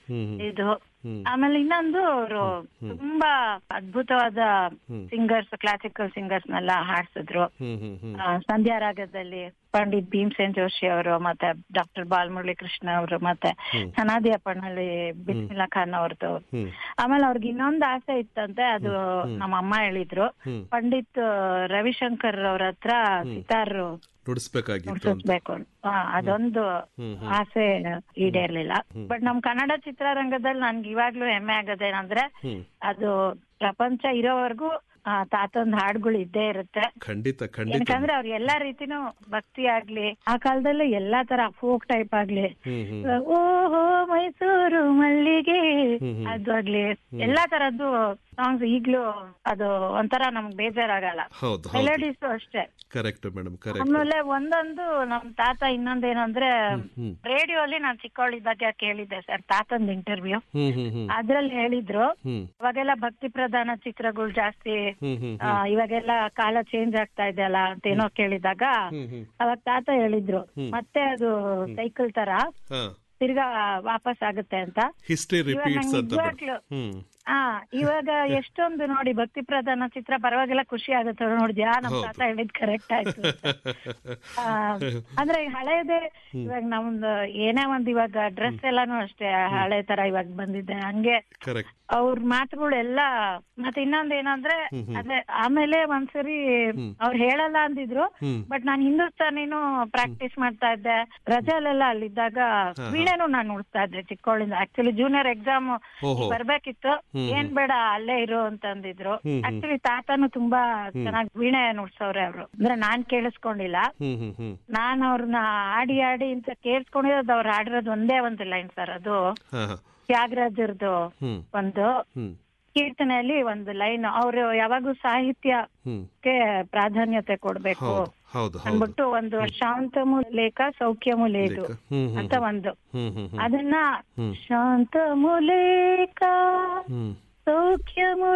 ಹ್ಮ್ ಹ್ಮ್ ಇದು ಹ್ಮ್. ಆಮೇಲೆ ಇನ್ನೊಂದು ಅವರು ತುಂಬಾ ಅದ್ಭುತವಾದ ಸಿಂಗರ್ಸ್ ಕ್ಲಾಸಿಕಲ್ ಸಿಂಗರ್ಸ್ ನೆಲ್ಲ ಹಾಡ್ಸಿದ್ರು ಹ್ಮ್ ಹ್ಮ್ ಹ್ಮ್ ಆ, ಸಂಧ್ಯಾ ರಾಗದಲ್ಲಿ ಪಂಡಿತ್ ಭೀಮ್ಸೇನ್ ಜೋಶಿ ಅವರು ಮತ್ತೆ ಡಾಕ್ಟರ್ ಬಾಲಮುರಳಿ ಕೃಷ್ಣ ಅವರು ಮತ್ತೆ ಸನಾದಿ ಅಪ್ಪನಹಳ್ಳಿ ಬಿಸ್ಮಿಲ್ಲಾ ಖಾನ್ ಅವ್ರದ್ದು ಹ್ಮ್ ಆಮೇಲೆ ಅವ್ರಿಗೆ ಇನ್ನೊಂದು ಆಸೆ ಇತ್ತಂತೆ ಅದು ನಮ್ಮ ಅಮ್ಮ ಹೇಳಿದ್ರು ಹ್ಮ್. ಪಂಡಿತ್ ರವಿಶಂಕರ್ ಅವ್ರ ಹತ್ರ ಸಿತಾರ್ ನುಡಿಸ್ಬೇಕಾಗಿತ್ತು ಅಂತ ನುಡಿಸ್ಬೇಕು ಅದೊಂದು ಹ್ಮ್ ಆಸೆ ಈಡೇರ್ಲಿಲ್ಲ ಬಟ್ ನಮ್ ಕನ್ನಡ ಚಿತ್ರರಂಗದಲ್ಲಿ ನನ್ಗೆ ಇವಾಗ್ಲೂ ಹೆಮ್ಮೆ ಆಗೋದೇನಂದ್ರೆ ಹ್ಮ್ ಅದು ಪ್ರಪಂಚ ಇರೋವರೆಗೂ ಆ ತಾತಂದ್ ಹಾಡುಗಳು ಇದ್ದೇ ಇರುತ್ತೆ ಖಂಡಿತ ಖಂಡಿತ ಯಾಕಂದ್ರೆ ಅವ್ರ ಎಲ್ಲಾ ರೀತಿನೂ ಭಕ್ತಿ ಆಗ್ಲಿ ಆ ಕಾಲದಲ್ಲಿ ಎಲ್ಲಾ ತರ ಫೋಕ್ ಟೈಪ್ ಆಗ್ಲಿ ಹ್ಮ್ ಹ್ಮ್ ಓಹೋ ಮೈಸೂರು ಮಲ್ಲಿಗೆ ಹ್ಮ್ ಹ್ಮ್. ಅದು ಆಗ್ಲಿ ಎಲ್ಲಾ ತರದ್ದು ಸಾಂಗ್ಸ್ ಈಗ್ಲೂ ಅದು ಒಂಥರ ನಮ್ಗ್ ಬೇಜಾರಾಗಲ್ಲ ಹೌದು ಹೌದು ಮೆಲೋಡೀಸ್ ಅಷ್ಟೇ ಕರೆಕ್ಟ್ ಮೇಡಮ್ ಕರೆಕ್ಟ್ ಆಮೇಲೆ ಒಂದೊಂದು ನಮ್ ತಾತ ಇನ್ನೊಂದೇನಂದ್ರೆ ಹ್ಮ್ ರೇಡಿಯೋ ಅಲ್ಲಿ ನಾನ್ ಚಿಕ್ಕವಳಿದ್ದಾಗ ಕೇಳಿದ್ದೆ ಸರ್ ತಾತಂದ್ ಇಂಟರ್ವ್ಯೂ ಹ್ಮ್ ಹ್ಮ್ ಹ್ಮ್ ಅದ್ರಲ್ಲಿ ಹೇಳಿದ್ರು ಹ್ಮ್ ಅವಾಗೆಲ್ಲ ಭಕ್ತಿ ಪ್ರಧಾನ ಚಿತ್ರಗಳು ಜಾಸ್ತಿ ಹ್ಮ್ ಹ್ಮ್ ಆ, ಇವಾಗೆಲ್ಲ ಕಾಲ ಚೇಂಜ್ ಆಗ್ತಾ ಇದೆಯಲ್ಲ ಅಂತ ಏನೋ ಕೇಳಿದಾಗ ಹ್ಮ್ ಹ್ಮ್ ಅವಾಗ ತಾತ ಹೇಳಿದ್ರು ಮತ್ತೆ ಅದು ಸೈಕಲ್ ತರ ಹಾ ತಿರ್ಗಾ ವಾಪಸ್ ಆಗುತ್ತೆ ಅಂತ ಹಿಸ್ಟ್ರಿ ಇವಾಗ ರಿಪೀಟ್ಸ್ ನಂಗೆ ಅಂತ ನಿಜವಾಗ್ಲೂ ಹ್ಮ್ ಆ ಇವಾಗ ಎಷ್ಟೊಂದು ನೋಡಿ ಭಕ್ತಿ ಪ್ರಧಾನ ಚಿತ್ರ ಪರವಾಗಿಲ್ಲ ಖುಷಿ ಆಗುತ್ತೆ ನೋಡಿದ್ಯಾ ನಮ್ ತಾತ ಹೇಳಿದ್ ಕರೆಕ್ಟ್ ಆಯ್ತು ಅಂತ. ಆ, ಅಂದ್ರೆ ಹಳೇದೇ ಇವಾಗ ನಮ್ದು ಏನೇ ಒಂದ್ ಇವಾಗ ಡ್ರೆಸ್ ಎಲ್ಲಾನು ಅಷ್ಟೇ ಹಳೆ ತರ ಇವಾಗ ಬಂದಿದೆ ಹಂಗೆ ಕರೆಕ್ಟ್ ಅವ್ರ ಮಾತುಗಳೆಲ್ಲ ಮತ್ತೆ ಇನ್ನೊಂದ್ ಏನಂದ್ರೆ ಅದೇ ಆಮೇಲೆ ಒಂದ್ಸರಿ ಅವ್ರು ಹೇಳಲ್ಲ ಅಂದಿದ್ರು ಹ್ಮ್. ಬಟ್ ನಾನ್ ಹಿಂದೂಸ್ತಾನಿನೂ ಪ್ರಾಕ್ಟೀಸ್ ಮಾಡ್ತಾ ಇದ್ದೆ ರಜಾಲೆಲ್ಲ ಅಲ್ಲಿದ್ದಾಗ ವೀಣೆನೂ ನಾನು ನುಡಿಸ್ತಾ ಇದ್ದೆ ಚಿಕ್ಕವಳಿಂದ ಆಕ್ಚುಲಿ ಜೂನಿಯರ್ ಎಕ್ಸಾಮ್ ಓಹೋ ಬರ್ಬೇಕಿತ್ತು ಏನ್ ಬೇಡ ಅಲ್ಲೇ ಇರು ಅಂತ ಅಂದಿದ್ರು ಆಕ್ಚುಲಿ ತಾತನು ತುಂಬಾ ಚೆನ್ನಾಗಿ ವೀಣೆ ನುಡ್ಸವ್ರೆ ಅವ್ರು ಅಂದ್ರೆ ನಾನ್ ಕೇಳಿಸ್ಕೊಂಡಿಲ್ಲ ಹ್ಮ್ ಹ್ಮ್ ಹ್ಮ್ ನಾನ್ ಅವ್ರನ್ನ ಆಡಿ ಆಡಿ ಅಂತ ಕೇಳಿಸ್ಕೊಂಡಿರೋದು ಅವ್ರು ಆಡಿರೋದು ಒಂದೇ ಒಂದು ಲೈನ್ ಸರ್ ಅದು ಹಾ ಹಾ ತ್ಯಾಗರಾಜರ್ದು ಹ್ಮ್ ಒಂದು ಹ್ಮ್ ಕೀರ್ತನೆಯಲ್ಲಿ ಒಂದು ಲೈನ್ ಅವ್ರು ಯಾವಾಗೂ ಸಾಹಿತ್ಯಕ್ಕೆ ಹ್ಮ್ ಪ್ರಾಧಾನ್ಯತೆ ಕೊಡ್ಬೇಕು ಹೌದು ಹೌದು ಹೌದು ಅಂದ್ಬಿಟ್ಟು ಒಂದು ಶಾಂತಮು ಲೇಖ ಸೌಖ್ಯಮು ಲೇದು ಲೇಖ. ಹ್ಮ್ ಹ್ಮ್ ಅಂತ ಒಂದು ಹ್ಮ್ ಹ್ಮ್ ಹ್ಮ್ ಅದನ್ನ ಹ್ಮ್. ಶಾಂತಮು ಲೇಖ ಹ್ಮ್ ಸೌಖ್ಯಮು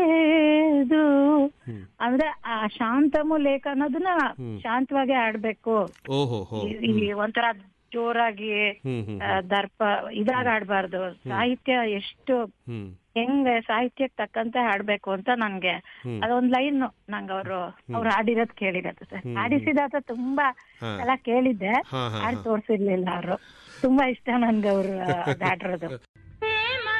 ಲೇದು ಅಂದ್ರೆ ಆ ಶಾಂತಮು ಲೇಖ ಅನ್ನೋದನ್ನ ಶಾಂತವಾಗಿ ಆಡ್ಬೇಕು ಓಹೋ ಹೋ ಈ- ಈ ಒಂಥರ ಜೋರಾಗಿ ಹ್ಮ್ ಹ್ಮ್ ಆ, ದರ್ಪ ಇದಾಗ ಆಡ್ಬಾರ್ದು ಸಾಹಿತ್ಯ ಎಷ್ಟು ಹ್ಮ್ ಹೆಂಗ್ ಸಾಹಿತ್ಯಕ್ಕೆ ತಕ್ಕಂತೆ ಹಾಡ್ಬೇಕು ಅಂತ ನನ್ಗೆ ಅದೊಂದ್ ಲೈನ್ ನಂಗೆ ಅವರು ಅವ್ರು ಹಾಡಿರೋದ್ ಕೇಳಿರತ್ತೆ ಸರ್ ಹಾಡಿಸಿದಾತ ತುಂಬಾ ಹಾ. ಎಲ್ಲ ಕೇಳಿದ್ದೆ ಹಾ ಹಾ ಹಾಡ್ ತೋರ್ಸಿರ್ಲಿಲ್ಲ ಅವರು ತುಂಬಾ ಇಷ್ಟ ನನ್ಗೆ ಅವ್ರು ಹಾಡಿರೋದು